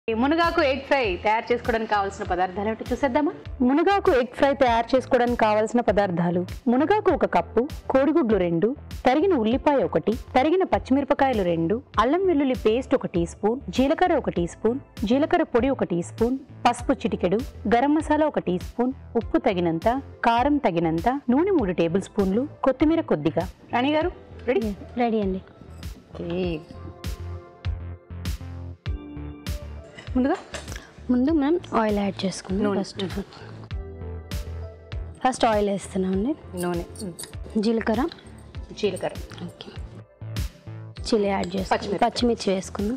మునగాకు egg fry తయారు చేసుకోవడానికి కావాల్సిన పదార్థాలు ఏమిటో చూసేద్దామా మునగాకు ఎగ్ ఫ్రై తయారు చేసుకోవడానికి కావాల్సిన పదార్థాలు మునగాకు ఒక కప్పు కోడిగుడ్లు రెండు తరిగిన ఉల్లిపాయ ఒకటి తరిగిన పచ్చిమిరపకాయలు రెండు అల్లం వెల్లుల్లి పేస్ట్ ఒక టీ స్పూన్ జీలకర్ర ఒక టీ స్పూన్ జీలకర్ర పొడి ఒక టీ స్పూన్ పసుపు చిటికెడు గరం మసాలా ఒక టీ స్పూన్ ఉప్పు తగినంత కారం తగినంత నూనె మూడు టేబుల్ స్పూన్లు కొత్తిమీర కొద్దిగా రాణి గారు రెడీ రెడీ అండి ముందుగా ముందు మనం ఆయిల్ యాడ్ చేసుకుందాం నూనె. ఫస్ట్ ఫస్ట్ ఆయిల్ వేస్తున్నాం అండి నూనె జీలకర్ర జీలకర్ర ఓకే చిల్లీ యాడ్ చేసుకుందాం పచ్చిమిరపకాయ. పచ్చిమిర్చి వేసుకుందాం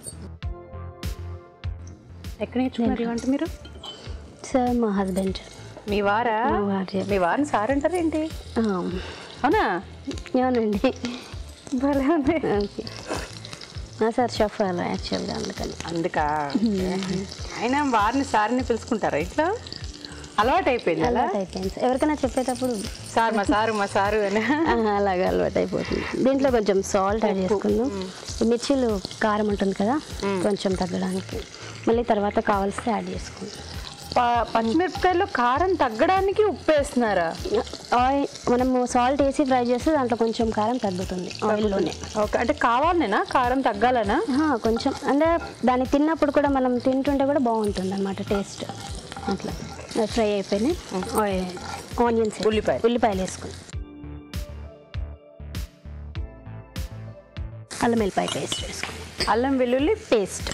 ఎక్కడ నేర్చుకున్నారు ఈ వంట మీరు సార్ మా హస్బెండ్ మీ వారా మా వారు. మీ వారిని సార్ అంటారు ఏంటి అవునా ఏమనండి భలే ఉంది ఓకే సార్ షెఫ్ అలా యాక్చువల్గా అందుకని అందుకా అయినా వారిని సార్ని పిలుచుకుంటారా ఇట్లా అలవాటు అయిపోయింది అలా అలవాటు అయిపోయింది సార్. ఎవరికైనా చెప్పేటప్పుడు సార్ మా సారు మా సారు అని ఆ, అలాగే అలవాటు అయిపోతుంది దీంట్లో కొంచెం సాల్ట్ యాడ్ చేసుకుందాం ఈ మిర్చీలు కారం ఉంటుంది కదా కొంచెం తగ్గడానికి మళ్ళీ తర్వాత కావాల్సి యాడ్ చేసుకుందాం ప- పచ్చిమిరపకాయల్లో కారం తగ్గడానికి ఉప్పు వేస్తున్నారా ఆయిల్ మనము సాల్ట్ వేసి ఫ్రై చేస్తే దాంట్లో కొంచెం కారం తగ్గుతుంది ఆయిల్లోనే ఓకే అంటే కావాలనేనా కారం తగ్గాలనా ఆహా, కొంచెం అంటే దాన్ని తిన్నప్పుడు కూడా మనం తింటుంటే కూడా బాగుంటుంది అనమాట టేస్ట్ అట్లా ఫ్రై అయిపోయినాయి ఆయిల్ ఆనియన్స్ ఉల్లిపాయ. ఉల్లిపాయలు వేసుకుని అల్లం వెల్లిపాయ పేస్ట్ వేసుకుని అల్లం వెల్లుల్లి పేస్ట్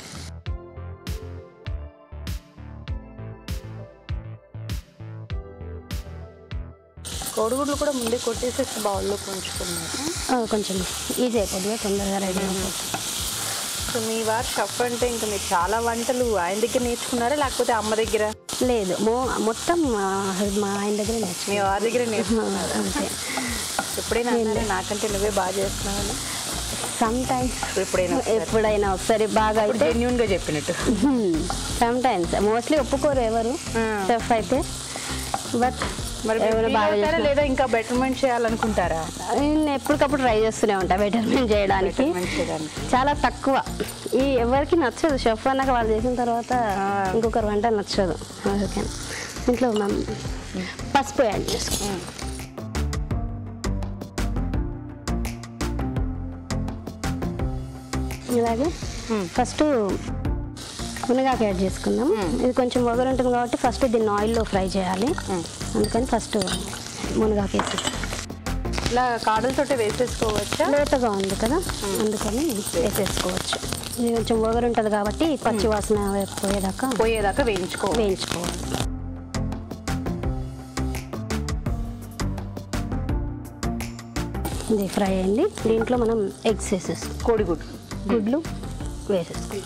కోడిగుడ్లు కూడా ముందే కొట్టేసేసి బౌల్లో ఉంచుకున్నారు కొంచెం ఈజీ అయిపోతుంది తొందరగా రెడీ అయిపోతుంది సో మీ వారు షఫ్ అంటే ఇంకా మీరు చాలా వంటలు ఆయన దగ్గర నేర్చుకున్నారా లేకపోతే అమ్మ దగ్గర లేదు మో మొత్తం మా hus- మా ఆయన దగ్గర మీ వారి దగ్గర నేర్చుకున్నారు నేర్చుకున్నాను అంతే ఎప్పుడైనా అన్నారా నాకంటే నువ్వే బాగా చేస్తున్నావని సమ్ టైమ్స్ ఎప్పుడైనా ఎప్పుడైనా ఒకసారి బాగా అయితే జెన్యున్ గా చెప్పినట్టు సమ్ టైమ్స్ మోస్ట్లీ ఒప్పుకోరు ఎవరు Hmm. చెఫ్ అయితే బట్ మరి మీరు ఎవరు feel బాగా అవుతారా చేసిన లేదా ఇంకా బెటర్మెంట్ చేయాలనుకుంటారా నేను ఎప్పటికప్పుడు ట్రై చేస్తూనే ఉంటా బెటర్మెంట్ చేయడానికి బెటర్మెంట్ చేయడానికి చాలా తక్కువ ఈ ఎవరికి నచ్చదు షెఫ్ అన్నాక వాళ్ళు చేసిన తర్వాత ఇంకొకరు వంట నచ్చదు అందుకని ఇంట్లో మనం పసుపు యాడ్ చేసుకుంటాం ఇలాగే ఫస్ట్ మునగాకు యాడ్ చేసుకుందాం ఇది కొంచెం వగరు ఉంటుంది కాబట్టి ఫస్ట్ దీన్ని ఆయిల్లో ఫ్రై చేయాలి అందుకని ఫస్ట్ మునగాకు వేసేస్తాం ఇలా కాడలతోటే వేసేసుకోవచ్చా లేతగా ఉంది కదా అందుకని వేసేసుకోవచ్చు ఇది కొంచెం వగరు ఉంటుంది కాబట్టి పచ్చి వాసన పోయేదాకా పోయేదాకా వేయించుకో వేయించుకోవాలి ఇది ఫ్రై అయింది దీంట్లో మనం ఎగ్స్ వేసేస్తాం కోడిగుడ్డు గుడ్లు వేసేస్తాం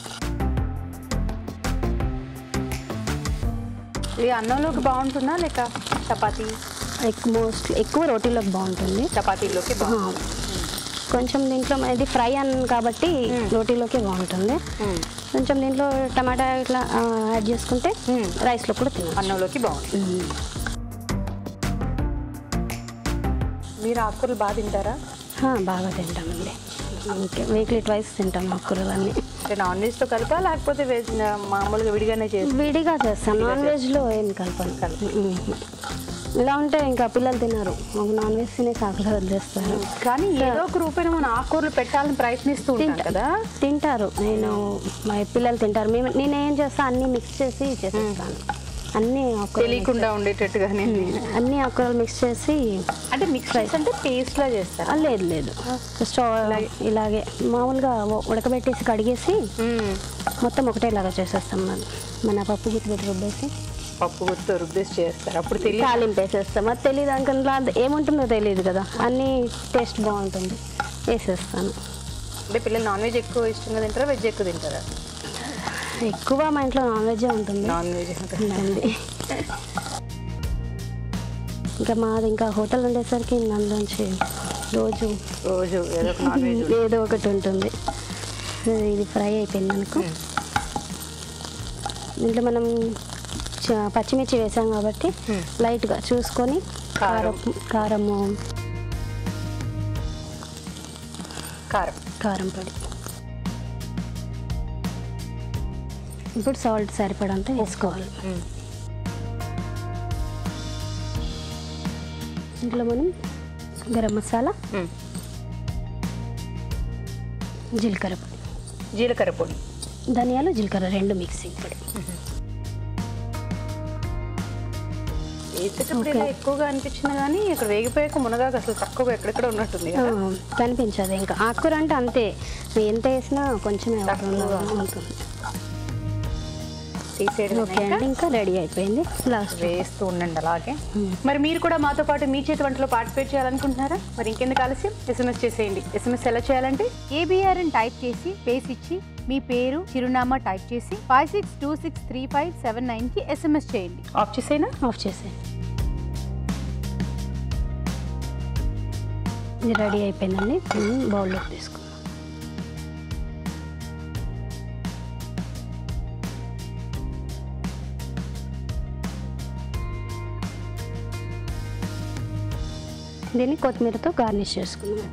ఇది అన్నంలోకి బాగుంటుందా లేక చపాతీ ఎక్కువ మోస్ట్ ఎక్కువ రోటీలోకి బాగుంటుంది చపాతీలోకి ఆ, బాగుంటుంది కొంచెం దీంట్లో ఇది ఫ్రై అన్ కాబట్టి రోటీలోకి బాగుంటుంది కొంచెం దీంట్లో టమాటా ఇట్లా ఆ, యాడ్ చేసుకుంటే మ్మ్. రైస్లో కూడా తినచ్చు అన్నంలోకి బాగుంటుంది మీరు ఆకుకూరలు బాగా తింటారా ఆ, బాగా తింటామండి ఓకే వీక్లీ ట్వైస్ తింటాం ఆకుకూరలన్నీ అంటే నాన్ వెజ్తో కలిపా లేకపోతే వెజ్ మామూలుగా విడిగానే చేసి విడిగా చేస్తాం నాన్ వెజ్లో ఏం కలపను మ్మ్. ఇలా ఉంటే ఇంకా పిల్లలు తినరు ఒక నాన్ వెజ్ తినే సాకులో వదిలేస్తారు కానీ ఏదో ఒక రూపాయి మనం ఆకుకూరలు పెట్టాలని ప్రయత్నిస్తూ ఉంటాం తింటా- కదా తింటారు నేను మా పిల్లలు తింటారు మేము నేను ఏం చేస్తా అన్నీ మిక్స్ చేసి చేసేస్తాను అన్నీ ఆకుకూరలు తెలియకుండా ఉండేటట్టుగానే అన్ని ఆకుకూరలు మిక్స్ చేసి అంటే మిక్స్ రైస్ అంటే పేస్ట్ లా చేస్తారా ఆ, లేదు లేదు జస్ట్ ఇలాగే మామూలుగా ఉ- ఉడకబెట్టేసి కడిగేసి మ్మ్. మొత్తం ఒకటేలాగా చేసేస్తాం మనం మన పప్పు గుత్తి పెట్టి రుబ్బేసి పప్పు గుర్తు రుబ్బేసి చేస్తారు అప్పుడు తెలియదు తాలింపు వేసేస్తాం అది తెలియదు అనుకుంటా ఏముంటుందో తెలియదు కదా అన్నీ టేస్ట్ బాగుంటుంది వేసేస్తాను అంటే పిల్లలు నాన్ వెజ్ ఎక్కువ ఇష్టంగా తింటారా వెజ్ ఎక్కువ తింటారా ఎక్కువ మా ఇంట్లో నాన్ వెజ్ ఉంటుంది నాన్ వెజ్ ఉంటుంది ఇంకా మాది ఇంకా హోటల్ ఉండేసరికి అందులోంచి రోజు రోజు ఏదో ఒక నాన్ వెజ్ ఏదో ఒకటి ఉంటుంది ఇది ఫ్రై అయిపోయింది అనుకో దీంట్లో మనం చ- పచ్చిమిర్చి వేసాం కాబట్టి లైట్గా చూసుకొని కారం. కారం కారము కారం కారం పొడి ఇప్పుడు సాల్ట్ సరిపడంత వేసుకోవాలి ఇంట్లో మనం గరం మసాలా జీలకర్ర పొడి జీలకర్ర పొడి ధనియాలు జీలకర్ర రెండు మిక్సింగ్ పొడి వేసేటప్పుడు ఇలా ఎక్కువగా అనిపించింది కానీ ఇక్కడ వేగిపోయాక మునగాకు అసలు తక్కువగా ఎక్కడెక్కడ ఉన్నట్టుంది ఆ, కదా. కనిపించదు ఇంకా ఆకుకూర అంటే అంతే ఎంత వేసినా కొంచెమే ఉంటుంది తీసేయడం ఓకే అండి ఇంకా రెడీ అయిపోయింది లాస్ట్ వేస్తూ ఉండండి అలాగే మరి మీరు కూడా మాతో పాటు మీ చేతి వంటలో పార్టిసిపేట్ చేయాలనుకుంటున్నారా మరి ఇంకెందుకు ఆలస్యం ఎస్ఎంఎస్ చేసేయండి ఎస్ఎంఎస్ ఎలా చేయాలంటే ఏబిఆర్ అని టైప్ చేసి పేస్ ఇచ్చి మీ పేరు చిరునామా టైప్ చేసి five six two six three five seven నైన్కి ఎస్ఎంఎస్ చేయండి ఆఫ్ చేసేనా ఆఫ్ చేసేయండి ఇది రెడీ అయిపోయిందండి బౌల్లోకి తీసుకుందాం దీన్ని కొత్తిమీరతో గార్నిష్ చేసుకుందాం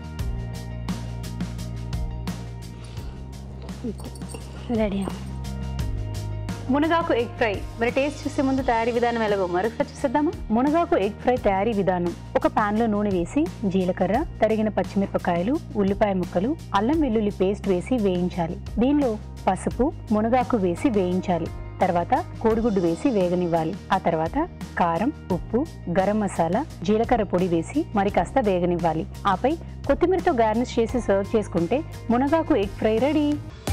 రెడీ మునగాకు ఎగ్ ఫ్రై మరి టేస్ట్ చూసే ముందు తయారీ విధానం ఎలాగో మరొకసారి చూసేద్దామా మునగాకు ఎగ్ ఫ్రై తయారీ విధానం ఒక పాన్ లో నూనె వేసి జీలకర్ర తరిగిన పచ్చిమిరపకాయలు ఉల్లిపాయ ముక్కలు అల్లం వెల్లుల్లి పేస్ట్ వేసి వేయించాలి దీనిలో పసుపు మునగాకు వేసి వేయించాలి తర్వాత కోడిగుడ్డు వేసి వేగనివ్వాలి ఆ తర్వాత కారం ఉప్పు గరం మసాలా జీలకర్ర పొడి వేసి మరి కాస్త వేగనివ్వాలి ఆపై కొత్తిమీరతో గార్నిష్ చేసి సర్వ్ చేసుకుంటే మునగాకు ఎగ్ ఫ్రై రెడీ